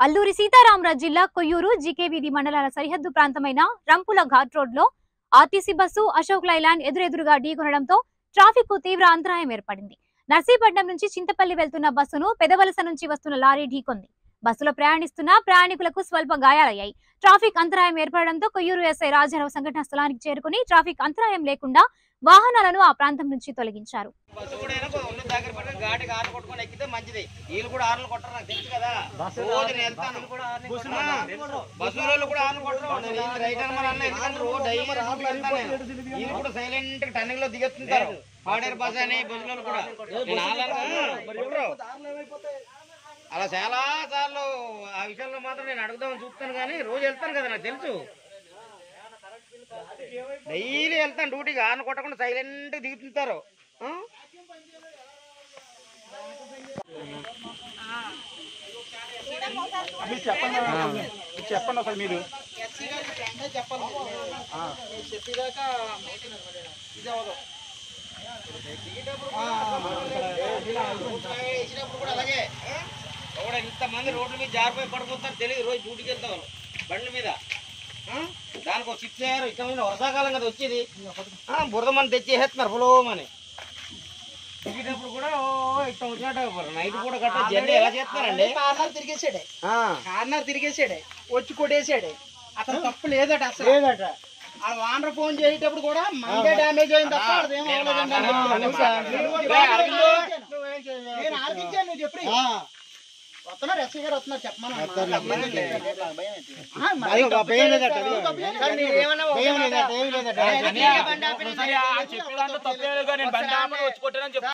అల్లూరి సీతారామరాజు జిల్లా కొయ్యూరు జీకే వీధి మండలాల సరిహద్దు ప్రాంతమైన రంపుల ఘాట్ రోడ్ లో ఆర్టీసీ బస్సు అశోక్ లైలాండ్ ఎదురెదురుగా ఢీకొనడంతో ట్రాఫిక్ కు తీవ్ర అంతరాయం ఏర్పడింది నర్సీపట్నం నుంచి చింతపల్లి వెళ్తున్న బస్సును పెదవలస నుంచి వస్తున్న లారీ ఢీకొంది బస్సులో ప్రయాణిస్తున్న ప్రయాణికులకు స్వల్ప గాయాలయ్యాయి ట్రాఫిక్ అంతరాయం ఏర్పడడంతో కొయ్యూరు ఎస్ఐ రాజారావు సంఘటన స్థలానికి చేరుకుని ట్రాఫిక్ అంతరాయం లేకుండా వాహనాలను ఆ ప్రాంతం నుంచి తొలగించారు బస్సు కూడా అయినా ఒళ్ళు దగ్గర పడి ఘాటికి ఆర్లు కొట్టుకొని ఎక్కితే మంచిది వీళ్ళు కూడా ఆర్లు కొట్టరు నాకు తెలుసు కదా రోజు నేను వెళ్తాను ఆ, బస్సు వాళ్ళు కూడా ఆర్లు కొట్టరు వీళ్ళు రైట్ అని మన అన్న ఎందుకంటే రోజు డైలీ స్కూల్కి వెళ్తాను నేను. వీళ్ళు కూడా సైలెంట్ టర్నింగ్ లో దిగెత్తుంటారు పాడేరు బస్ అని బస్సులో కూడా నేను ఆళ్ళను కొట్టరు. అలా చాలా సార్లు ఆ విషయంలో మాత్రం నేను అడుగుదామని చూస్తాను కానీ రోజు వెళ్తాను కదా నాకు తెలుసు డైలీ వెళ్తాను డ్యూటీకి ఆన కొట్టకుండా సైలెంట్ దిగుతుంటారు ఆ? మీరు చెప్పండి మీరు చెప్పండి ఒకసారి మీరు వేసినప్పుడు కూడా అలాగే ఆ? ఎవడ ఇంతమంది రోడ్ల మీద జారిపోయి పడిపోతారు తెలియదు రోజు డ్యూటీకి వెళ్తాం బండ్ల మీద ఆ? దానికి ఒక చిప్స్ వేయరు ఇష్టమైన వర్షాకాలం కదా వచ్చేది ఆ, బురద మన తెచ్చేసేస్తున్నారు పొలోమని దిగేటప్పుడు కూడా ఓ ఇష్టం వచ్చినట్టు నైట్ కూడా గట్ట జర్నీ ఎలా చేస్తున్నారండి కార్నర్ తిరిగేసాడే ఆ. కార్నర్ తిరిగేసాడే వచ్చి కొట్టేసాడే అతను తప్పు లేదట అసలు లేదట ఆ వానర్ ఫోన్ చేసేటప్పుడు కూడా మందే డ్యామేజ్ అయింది తప్ప అదేం నేను అవ్వలేదండి. మాట్లాడాను. నువ్వు సార్, నేను నువ్వు మాట్లాడాను. ఆర్గించావు. నేను ఆర్గించాను నువ్వు చెప్పి వస్తున్నారు ఎస్ఐ గారు వస్తున్నారు చెప్పమని భయం లేదట ఏమన్నా భయం లేదట ఏం లేదట బండి ఆపినా చెప్పేదాంట్లో తప్పేలేదు కానీ నేను బండి ఆపమని వచ్చి కొట్టానని చెప్పు